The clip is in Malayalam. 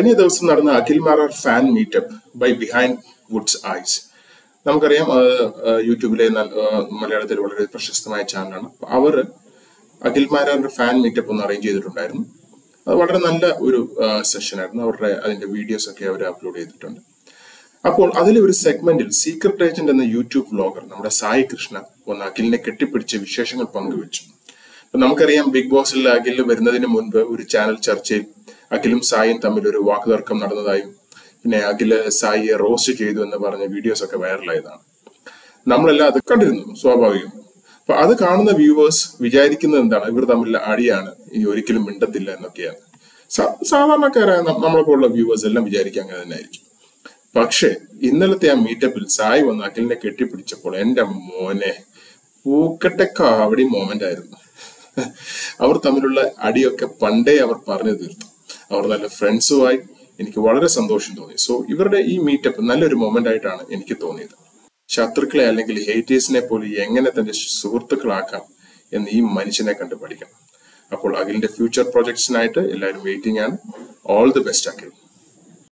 കഴിഞ്ഞ ദിവസം നടന്ന Akhil Marar fan meetup by Behindwoods Ice നമുക്കറിയാം ആ, ആ, യൂട്യൂബിലെ നല്ല- ആ, മലയാളത്തിൽ വളരെ പ്രശസ്തമായ ചാനലാണ് അപ്പൊ അവര് അഖിൽ മാരാറിന്റെ ഫാൻ മീറ്റപ്പ് ഒന്ന് അറേഞ്ച് ചെയ്തിട്ടുണ്ടായിരുന്നു അത് വളരെ നല്ല ഒരു സെഷൻ ആയിരുന്നു അവരുടെ അതിന്റെ വീഡിയോസ് ഒക്കെ അവർ അപ്ലോഡ് ചെയ്തിട്ടുണ്ട് അപ്പോൾ അതിലെ ഒരു സെഗ്മെന്റിൽ സീക്രട്ട് ഏജന്റ് എന്ന യൂട്യൂബ് വ്ലോഗർ നമ്മുടെ സായി കൃഷ്ണ ഒന്ന് അഖിലിനെ കെട്ടിപ്പിടിച്ച് വിശേഷങ്ങൾ പങ്കുവച്ചു അപ്പൊ നമുക്കറിയാം ബിഗ് ബോസിൽ അഖിൽ വരുന്നതിന് മുൻപ് ഒരു ചാനൽ ചർച്ചയിൽ അഖിലും സായിയും തമ്മിൽ ഒരു വാക്കുതർക്കം നടന്നതായും പിന്നെ അഖില് സായിയെ റോസ്റ്റ് ചെയ്തു എന്ന് പറഞ്ഞ വീഡിയോസ് ഒക്കെ വൈറലായതാണ് നമ്മളെല്ലാം അത് കണ്ടിരുന്നു സ്വാഭാവികം അപ്പൊ അത് കാണുന്ന വ്യൂവേഴ്സ് വിചാരിക്കുന്നത് എന്താണ് ഇവർ തമ്മിൽ അടിയാണ് ഇനി ഒരിക്കലും മിണ്ടത്തില്ല എന്നൊക്കെയാണ് സാ- സാധാരണക്കാരായ ന- നമ്മളെ പോലുള്ള വ്യൂവേഴ്സ് എല്ലാം വിചാരിക്കുക അങ്ങനെ തന്നെ ആയിരിക്കും പക്ഷേ ഇന്നലത്തെ ആ മീറ്റപ്പിൽ സായി വന്ന് അഖിലിനെ കെട്ടിപ്പിടിച്ചപ്പോൾ എന്റെ മോനെ പൂക്കട്ടെ കാവടി മോമെന്റ് ആയിരുന്നു അവർ തമ്മിലുള്ള അടിയൊക്കെ പണ്ടേ അവർ പറഞ്ഞു തീർത്തു അവർ നല്ല ഫ്രണ്ട്സുമായി എനിക്ക് വളരെ സന്തോഷം തോന്നി സോ ഇവരുടെ ഈ മീറ്റപ്പ് നല്ലൊരു മൊമെന്റ് ആയിട്ടാണ് എനിക്ക് തോന്നിയത് ശത്രുക്കളെ അല്ലെങ്കിൽ ഹേറ്റേഴ്സിനെ പോലും എങ്ങനെ തന്റെ സുഹൃത്തുക്കളാക്കാം എന്ന് ഈ മനുഷ്യനെ കണ്ട് പഠിക്കണം അപ്പോൾ അഖിലിന്റെ ഫ്യൂച്ചർ പ്രോജക്ട്സിനായിട്ട് എല്ലാവരും വെയിറ്റിംഗ് ആണ് ഓൾ ദി ബെസ്റ്റ് അഖിൽ